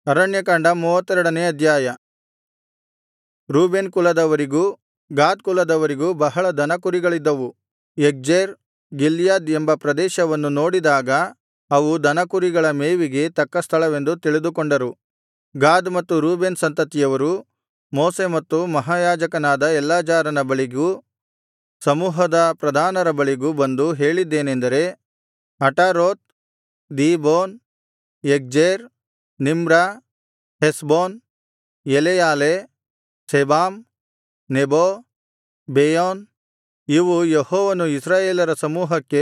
ಅರಣ್ಯಕಾಂಡ ಮೂವತ್ತೆರಡನೇ ಅಧ್ಯಾಯ ರೂಬೇನ್ ಕುಲದವರಿಗೂ ಗಾದ್ ಕುಲದವರಿಗೂ ಬಹಳ ದನಕುರಿಗಳಿದ್ದವು ಯಗ್ಜೇರ್ ಗಿಲ್ಯಾದ್ ಎಂಬ ಪ್ರದೇಶವನ್ನು ನೋಡಿದಾಗ ಅವು ದನಕುರಿಗಳ ಮೇವಿಗೆ ತಕ್ಕ ಸ್ಥಳವೆಂದು ತಿಳಿದುಕೊಂಡರು ಗಾದ್ ಮತ್ತು ರೂಬೇನ್ ಸಂತತಿಯವರು ಮೋಶೆ ಮತ್ತು ಮಹಾಯಾಜಕನಾದ ಎಲ್ಲಾಜಾರನ ಬಳಿಗೂ ಸಮೂಹದ ಪ್ರಧಾನರ ಬಳಿಗೂ ಬಂದು ಹೇಳಿದ್ದೇನೆಂದರೆ ಅಟಾರೋತ್ ದೀಬೋನ್ ಯಗ್ಜೇರ್ ನಿಮ್ರ ಹೆಷ್ಬೋನ್ ಎಲೆಯಾಲೆ ಸೆಬಾಮ್ ನೆಬೋ ಬೆಯೋನ್ ಇವು ಯೆಹೋವನು ಇಸ್ರಾಯೇಲರ ಸಮೂಹಕ್ಕೆ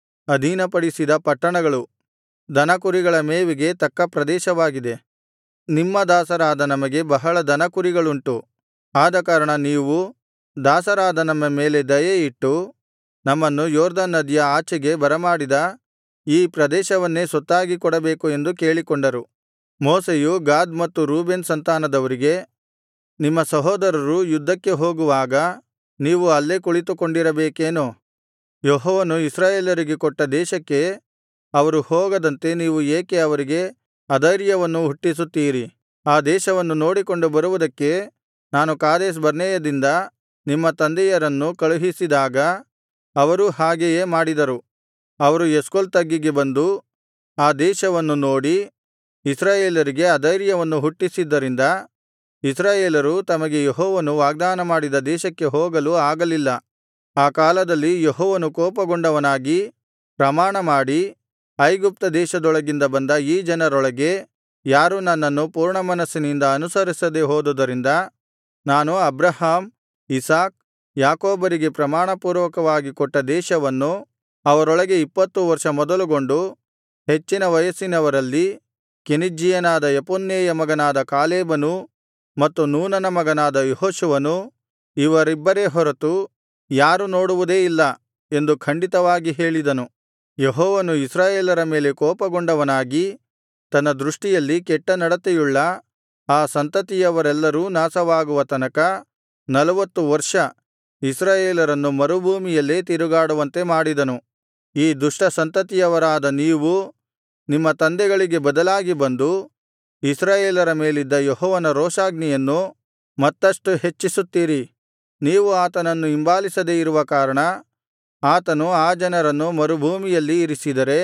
ಅಧೀನಪಡಿಸಿದ ಪಟ್ಟಣಗಳು ದನಕುರಿಗಳ ಮೇವಿಗೆ ತಕ್ಕ ಪ್ರದೇಶವಾಗಿದೆ ನಿಮ್ಮ ದಾಸರಾದ ನಮಗೆ ಬಹಳ ದನಕುರಿಗಳುಂಟು ಆದಕಾರಣ ನೀವು ದಾಸರಾದ ನಮ್ಮ ಮೇಲೆ ದಯೆಯಿಟ್ಟು ನಮ್ಮನ್ನು ಯೊರ್ದನ್ ನದಿಯ ಆಚೆಗೆ ಬರಮಾಡಿದ ಈ ಪ್ರದೇಶವನ್ನೇ ಸ್ವತ್ತಾಗಿ ಕೊಡಬೇಕು ಎಂದು ಕೇಳಿಕೊಂಡರು ಮೋಶೆಯು ಗಾದ್ ಮತ್ತು ರೂಬೇನ್ ಸಂತಾನದವರಿಗೆ ನಿಮ್ಮ ಸಹೋದರರು ಯುದ್ಧಕ್ಕೆ ಹೋಗುವಾಗ ನೀವು ಅಲ್ಲೇ ಕುಳಿತುಕೊಂಡಿರಬೇಕೇನು ಯೆಹೋವನು ಇಸ್ರಾಯೇಲರಿಗೆ ಕೊಟ್ಟ ದೇಶಕ್ಕೆ ಅವರು ಹೋಗದಂತೆ ನೀವು ಏಕೆ ಅವರಿಗೆ ಅಧೈರ್ಯವನ್ನು ಹುಟ್ಟಿಸುತ್ತೀರಿ ಆ ದೇಶವನ್ನು ನೋಡಿಕೊಂಡು ಬರುವುದಕ್ಕೆ ನಾನು ಕಾದೇಶ್ ಬರ್ನೇಯದಿಂದ ನಿಮ್ಮ ತಂದೆಯರನ್ನು ಕಳುಹಿಸಿದಾಗ ಅವರೂ ಹಾಗೆಯೇ ಮಾಡಿದರು ಅವರು ಎಷ್ಕೋಲ್ ತಗ್ಗಿಗೆ ಬಂದು ಆ ದೇಶವನ್ನು ನೋಡಿ ಇಸ್ರಾಯೇಲರಿಗೆ ಅಧೈರ್ಯವನ್ನು ಹುಟ್ಟಿಸಿದ್ದರಿಂದ ಇಸ್ರಾಯೇಲರು ತಮಗೆ ಯೆಹೋವನು ವಾಗ್ದಾನಮಾಡಿದ ದೇಶಕ್ಕೆ ಹೋಗಲು ಆಗಲಿಲ್ಲ ಆ ಕಾಲದಲ್ಲಿ ಯೆಹೋವನು ಕೋಪಗೊಂಡವನಾಗಿ ಪ್ರಮಾಣಮಾಡಿ ಐಗುಪ್ತ ದೇಶದೊಳಗಿಂದ ಬಂದ ಈ ಜನರೊಳಗೆ ಯಾರೂ ನನ್ನನ್ನು ಪೂರ್ಣಮನಸ್ಸಿನಿಂದ ಅನುಸರಿಸದೆ ಹೋದುದರಿಂದ ನಾನು ಅಬ್ರಹಾಮ್ ಇಸಾಕ್ ಯಾಕೋಬರಿಗೆ ಪ್ರಮಾಣಪೂರ್ವಕವಾಗಿ ಕೊಟ್ಟ ದೇಶವನ್ನು ಅವರೊಳಗೆ ಇಪ್ಪತ್ತು ವರ್ಷ ಮೊದಲುಗೊಂಡು ಹೆಚ್ಚಿನ ವಯಸ್ಸಿನವರಲ್ಲಿ ಕೆನಿಜ್ಜೀಯನಾದ ಯೆಫುನ್ನೆಯ ಮಗನಾದ ಕಾಲೇಬನೂ ಮತ್ತು ನೂನನ ಮಗನಾದ ಯೆಹೋಶುವನೂ ಇವರಿಬ್ಬರೇ ಹೊರತು ಯಾರೂ ನೋಡುವುದೇ ಇಲ್ಲ ಎಂದು ಖಂಡಿತವಾಗಿ ಹೇಳಿದನು ಯೆಹೋವನು ಇಸ್ರಾಯೇಲರ ಮೇಲೆ ಕೋಪಗೊಂಡವನಾಗಿ ತನ್ನ ದೃಷ್ಟಿಯಲ್ಲಿ ಕೆಟ್ಟ ನಡತೆಯುಳ್ಳ ಆ ಸಂತತಿಯವರೆಲ್ಲರೂ ನಾಶವಾಗುವ ತನಕ ನಲವತ್ತು ವರ್ಷ ಇಸ್ರಾಯೇಲರನ್ನು ಮರುಭೂಮಿಯಲ್ಲೇ ತಿರುಗಾಡುವಂತೆ ಮಾಡಿದನು ಈ ದುಷ್ಟ ಸಂತತಿಯವರಾದ ನೀವು ನಿಮ್ಮ ತಂದೆಗಳಿಗೆ ಬದಲಾಗಿ ಬಂದು ಇಸ್ರಾಯೇಲರ ಮೇಲಿದ್ದ ಯೆಹೋವನ ರೋಷಾಗ್ನಿಯನ್ನು ಮತ್ತಷ್ಟು ಹೆಚ್ಚಿಸುತ್ತೀರಿ ನೀವು ಆತನನ್ನು ಹಿಂಬಾಲಿಸದೆ ಇರುವ ಕಾರಣ ಆತನು ಆ ಜನರನ್ನು ಮರುಭೂಮಿಯಲ್ಲಿ ಇರಿಸಿದರೆ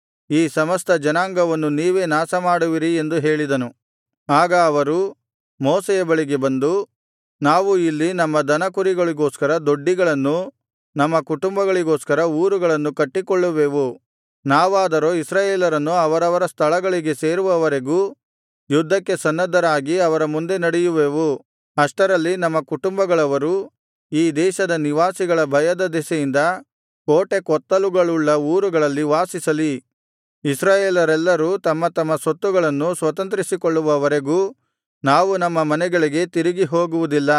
ಈ ಸಮಸ್ತ ಜನಾಂಗವನ್ನು ನೀವೇ ನಾಶಮಾಡುವಿರಿ ಎಂದು ಹೇಳಿದನು ಆಗ ಅವರು ಮೋಶೆಯ ಬಳಿಗೆ ಬಂದು ನಾವು ಇಲ್ಲಿ ನಮ್ಮ ದನಕುರಿಗಳಿಗೋಸ್ಕರ ದೊಡ್ಡಿಗಳನ್ನು ನಮ್ಮ ಕುಟುಂಬಗಳಿಗೋಸ್ಕರ ಊರುಗಳನ್ನು ಕಟ್ಟಿಕೊಳ್ಳುವೆವು ನಾವಾದರೋ ಇಸ್ರಾಯೇಲರನ್ನು ಅವರವರ ಸ್ಥಳಗಳಿಗೆ ಸೇರುವವರೆಗೂ ಯುದ್ಧಕ್ಕೆ ಸನ್ನದ್ಧರಾಗಿ ಅವರ ಮುಂದೆ ನಡೆಯುವೆವು ಅಷ್ಟರಲ್ಲಿ ನಮ್ಮ ಕುಟುಂಬಗಳವರು ಈ ದೇಶದ ನಿವಾಸಿಗಳ ಭಯದ ದೆಸೆಯಿಂದ ಕೋಟೆ ಕೊತ್ತಲುಗಳುಳ್ಳ ಊರುಗಳಲ್ಲಿ ವಾಸಿಸಲಿ ಇಸ್ರಾಯೇಲರೆಲ್ಲರೂ ತಮ್ಮ ತಮ್ಮ ಸ್ವತ್ತುಗಳನ್ನು ಸ್ವತಂತ್ರಿಸಿಕೊಳ್ಳುವವರೆಗೂ ನಾವು ನಮ್ಮ ಮನೆಗಳಿಗೆ ತಿರುಗಿ ಹೋಗುವುದಿಲ್ಲ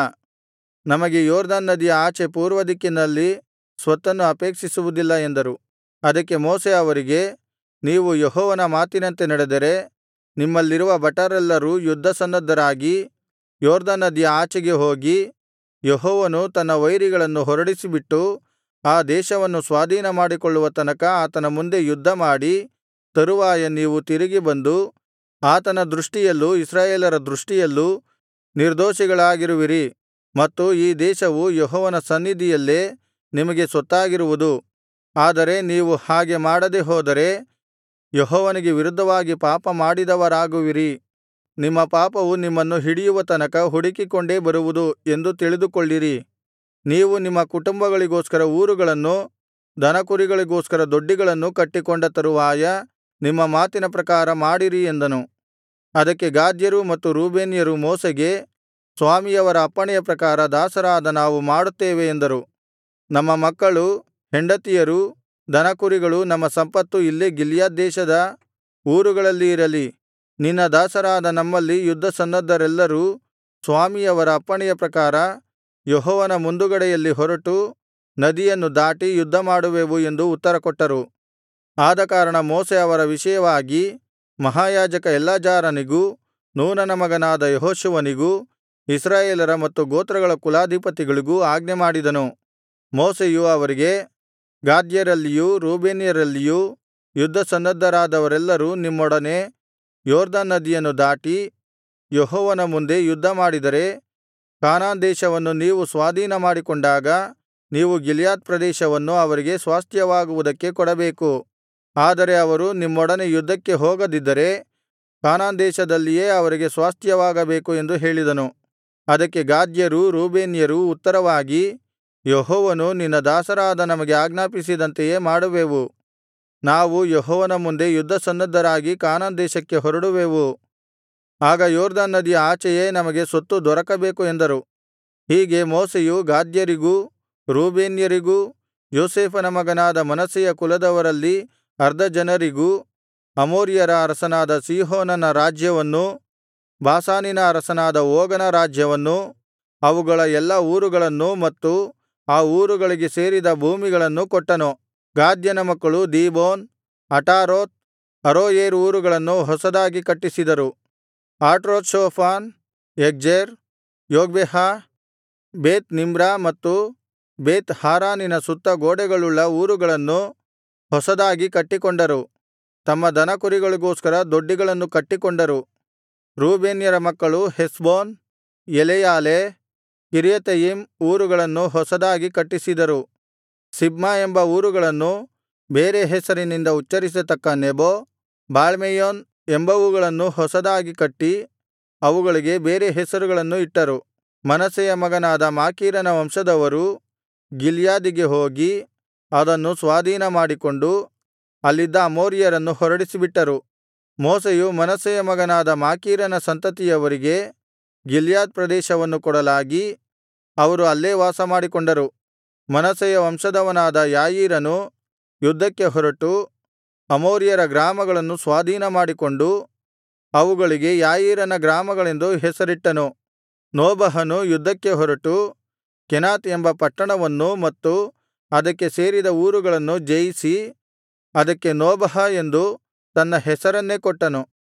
ನಮಗೆ ಯೊರ್ದನ್ ನದಿಯ ಆಚೆ ಪೂರ್ವದಿಕ್ಕಿನಲ್ಲಿ ಸ್ವತ್ತನ್ನು ಅಪೇಕ್ಷಿಸುವುದಿಲ್ಲ ಎಂದರು ಅದಕ್ಕೆ ಮೋಶೆ ಅವರಿಗೆ ನೀವು ಯೆಹೋವನ ಮಾತಿನಂತೆ ನಡೆದರೆ ನಿಮ್ಮಲ್ಲಿರುವ ಭಟರೆಲ್ಲರೂ ಯುದ್ಧಸನ್ನದ್ಧರಾಗಿ ಯೊರ್ದನ್ ನದಿಯ ಆಚೆಗೆ ಹೋಗಿ ಯೆಹೋವನು ತನ್ನ ವೈರಿಗಳನ್ನು ಹೊರಡಿಸಿಬಿಟ್ಟು ಆ ದೇಶವನ್ನು ಸ್ವಾಧೀನಮಾಡಿಕೊಳ್ಳುವ ತನಕ ಆತನ ಮುಂದೆ ಯುದ್ಧಮಾಡಿ ತರುವಾಯ ನೀವು ತಿರುಗಿ ಬಂದು ಆತನ ದೃಷ್ಟಿಯಲ್ಲೂ ಇಸ್ರಾಯೇಲರ ದೃಷ್ಟಿಯಲ್ಲೂ ನಿರ್ದೋಷಿಗಳಾಗಿರುವಿರಿ ಮತ್ತು ಈ ದೇಶವು ಯೆಹೋವನ ಸನ್ನಿಧಿಯಲ್ಲೇ ನಿಮಗೆ ಸ್ವತ್ತಾಗಿರುವುದು ಆದರೆ ನೀವು ಹಾಗೆ ಮಾಡದೆ ಹೋದರೆ ಯೆಹೋವನಿಗೆ ವಿರುದ್ಧವಾಗಿ ಪಾಪ ಮಾಡಿದವರಾಗುವಿರಿ ನಿಮ್ಮ ಪಾಪವು ನಿಮ್ಮನ್ನು ಹಿಡಿಯುವ ತನಕ ಹುಡುಕಿಕೊಂಡೇ ಬರುವುದು ಎಂದು ತಿಳಿದುಕೊಳ್ಳಿರಿ ನೀವು ನಿಮ್ಮ ಕುಟುಂಬಗಳಿಗೋಸ್ಕರ ಊರುಗಳನ್ನು ದನಕುರಿಗಳಿಗೋಸ್ಕರ ದೊಡ್ಡಿಗಳನ್ನು ಕಟ್ಟಿಕೊಂಡ ತರುವಾಯ ನಿಮ್ಮ ಮಾತಿನ ಪ್ರಕಾರ ಮಾಡಿರಿ ಎಂದನು ಅದಕ್ಕೆ ಗಾದ್ಯರು ಮತ್ತು ರೂಬೇನ್ಯರು ಮೋಶೆಗೆ ಸ್ವಾಮಿಯವರ ಅಪ್ಪಣೆಯ ಪ್ರಕಾರ ದಾಸರಾದ ನಾವು ಮಾಡುತ್ತೇವೆ ಎಂದರು ನಮ್ಮ ಮಕ್ಕಳು ಹೆಂಡತಿಯರು ದನಕುರಿಗಳು ನಮ್ಮ ಸಂಪತ್ತು ಇಲ್ಲೇ ಗಿಲ್ಯಾದ್ ದೇಶದ ಊರುಗಳಲ್ಲಿ ಇರಲಿ ನಿನ್ನ ದಾಸರಾದ ನಮ್ಮಲ್ಲಿ ಯುದ್ಧಸನ್ನದ್ಧರೆಲ್ಲರೂ ಸ್ವಾಮಿಯವರ ಅಪ್ಪಣೆಯ ಪ್ರಕಾರ ಯೆಹೋವನ ಮುಂದುಗಡೆಯಲ್ಲಿ ಹೊರಟು ನದಿಯನ್ನು ದಾಟಿ ಯುದ್ಧಮಾಡುವೆವು ಎಂದು ಉತ್ತರಕೊಟ್ಟರು ಆದಕಾರಣ ಮೋಶೆ ಅವರ ವಿಷಯವಾಗಿ ಮಹಾಯಾಜಕ ಎಲ್ಲಾಜಾರನಿಗೂ ನೂನನ ಮಗನಾದ ಯೆಹೋಶುವನಿಗೂ ಇಸ್ರಾಯೇಲರ ಮತ್ತು ಗೋತ್ರಗಳ ಕುಲಾಧಿಪತಿಗಳಿಗೂ ಆಜ್ಞೆಮಾಡಿದನು ಮೋಶೆಯು ಅವರಿಗೆ ಗಾದ್ಯರಲ್ಲಿಯೂ ರೂಬೇನ್ಯರಲ್ಲಿಯೂ ಯುದ್ಧಸನ್ನದ್ಧರಾದವರೆಲ್ಲರೂ ನಿಮ್ಮೊಡನೆ ಯೊರ್ದನ್ ನದಿಯನ್ನು ದಾಟಿ ಯೆಹೋವನ ಮುಂದೆ ಯುದ್ಧಮಾಡಿದರೆ ಕಾನಾನ್ ದೇಶವನ್ನು ನೀವು ಸ್ವಾಧೀನಮಾಡಿಕೊಂಡಾಗ ನೀವು ಗಿಲ್ಯಾದ್ ಪ್ರದೇಶವನ್ನು ಅವರಿಗೆ ಸ್ವಾಸ್ತ್ಯವಾಗುವುದಕ್ಕೆ ಕೊಡಬೇಕು ಆದರೆ ಅವರು ನಿಮ್ಮೊಡನೆ ಯುದ್ಧಕ್ಕೆ ಹೋಗದಿದ್ದರೆ ಕಾನಾನ್ ದೇಶದಲ್ಲಿಯೇ ಅವರಿಗೆ ಸ್ವಾಸ್ತ್ಯವಾಗಬೇಕು ಎಂದು ಹೇಳಿದನು ಅದಕ್ಕೆ ಗಾದ್ಯರೂ ರೂಬೇನ್ಯರೂ ಉತ್ತರವಾಗಿ ಯೆಹೋವನು ನಿನ್ನ ದಾಸರಾದ ನಮಗೆ ಆಜ್ಞಾಪಿಸಿದಂತೆಯೇ ಮಾಡುವೆವು ನಾವು ಯೆಹೋವನ ಮುಂದೆ ಯುದ್ಧಸನ್ನದ್ಧರಾಗಿ ಕಾನಾನ್ ದೇಶಕ್ಕೆ ಹೊರಡುವೆವು ಆಗ ಯೊರ್ದನ್ ನದಿಯ ಆಚೆಯೇ ನಮಗೆ ಸ್ವತ್ತು ದೊರಕಬೇಕು ಎಂದರು ಹೀಗೆ ಮೋಶೆಯು ಗಾದ್ಯರಿಗೂ ರೂಬೇನ್ಯರಿಗೂ ಯೋಸೇಫನ ಮಗನಾದ ಮನಸ್ಸೆಯ ಕುಲದವರಲ್ಲಿ ಅರ್ಧ ಜನರಿಗೂ ಅಮೋರಿಯರ ಅರಸನಾದ ಸೀಹೋನನ ರಾಜ್ಯವನ್ನೂ ಬಾಷಾನಿನ ಅರಸನಾದ ಓಗನ ರಾಜ್ಯವನ್ನೂ ಅವುಗಳ ಎಲ್ಲಾ ಊರುಗಳನ್ನೂ ಮತ್ತು ಆ ಊರುಗಳಿಗೆ ಸೇರಿದ ಭೂಮಿಗಳನ್ನೂ ಕೊಟ್ಟನು ಗಾದ್ಯನ ಮಕ್ಕಳು ದೀಬೋನ್ ಅಟಾರೋತ್ ಅರೋಯೇರ್ ಊರುಗಳನ್ನು ಹೊಸದಾಗಿ ಕಟ್ಟಿಸಿದರು ಆಟ್ರೋತ್ಷೋಫಾನ್ ಯಗ್ಜೇರ್ ಯೊಗ್ಬೆಹಾ ಬೇತ್ ನಿಮ್ರಾ ಮತ್ತು ಬೇತ್ ಹಾರಾನಿನ ಸುತ್ತ ಗೋಡೆಗಳುಳ್ಳ ಊರುಗಳನ್ನು ಹೊಸದಾಗಿ ಕಟ್ಟಿಕೊಂಡರು ತಮ್ಮ ದನಕುರಿಗಳಿಗೋಸ್ಕರ ದೊಡ್ಡಿಗಳನ್ನು ಕಟ್ಟಿಕೊಂಡರು ರೂಬೇನ್ಯರ ಮಕ್ಕಳು ಹೆಷ್ಬೋನ್ ಎಲೆಯಾಲೆ ಕಿರ್ಯತಯಿಮ್ ಊರುಗಳನ್ನು ಹೊಸದಾಗಿ ಕಟ್ಟಿಸಿದರು ಸಿಬ್ಮಾ ಎಂಬ ಊರುಗಳನ್ನು ಬೇರೆ ಹೆಸರಿನಿಂದ ಉಚ್ಚರಿಸತಕ್ಕ ನೆಬೋ ಬಾಳ್ಮೆಯೋನ್ ಎಂಬವುಗಳನ್ನು ಹೊಸದಾಗಿ ಕಟ್ಟಿ ಅವುಗಳಿಗೆ ಬೇರೆ ಹೆಸರುಗಳನ್ನು ಇಟ್ಟರು ಮನಸ್ಸೆಯ ಮಗನಾದ ಮಾಕೀರನ ವಂಶದವರು ಗಿಲ್ಯಾದಿಗೆ ಹೋಗಿ ಅದನ್ನು ಸ್ವಾಧೀನಮಾಡಿಕೊಂಡು ಅಲ್ಲಿದ್ದ ಅಮೋರಿಯರನ್ನು ಹೊರಡಿಸಿಬಿಟ್ಟರು ಮೋಶೆಯು ಮನಸ್ಸೆಯ ಮಗನಾದ ಮಾಕೀರನ ಸಂತತಿಯವರಿಗೆ ಗಿಲ್ಯಾದ್ ಪ್ರದೇಶವನ್ನು ಕೊಡಲಾಗಿ ಅವರು ಅಲ್ಲೇ ವಾಸಮಾಡಿಕೊಂಡರು ಮನಸ್ಸೆಯ ವಂಶದವನಾದ ಯಾಯೀರನು ಯುದ್ಧಕ್ಕೆ ಹೊರಟು ಅಮೋರಿಯರ ಗ್ರಾಮಗಳನ್ನು ಸ್ವಾಧೀನಮಾಡಿಕೊಂಡು ಅವುಗಳಿಗೆ ಯಾಯೀರನ ಗ್ರಾಮಗಳೆಂದು ಹೆಸರಿಟ್ಟನು ನೋಬಹನು ಯುದ್ಧಕ್ಕೆ ಹೊರಟು ಕೆನಾತ್ ಎಂಬ ಪಟ್ಟಣವನ್ನೂ ಮತ್ತು ಅದಕ್ಕೆ ಸೇರಿದ ಊರುಗಳನ್ನು ಜಯಿಸಿ ಅದಕ್ಕೆ ನೋಬಹ ಎಂದು ತನ್ನ ಹೆಸರನ್ನೇ ಕೊಟ್ಟನು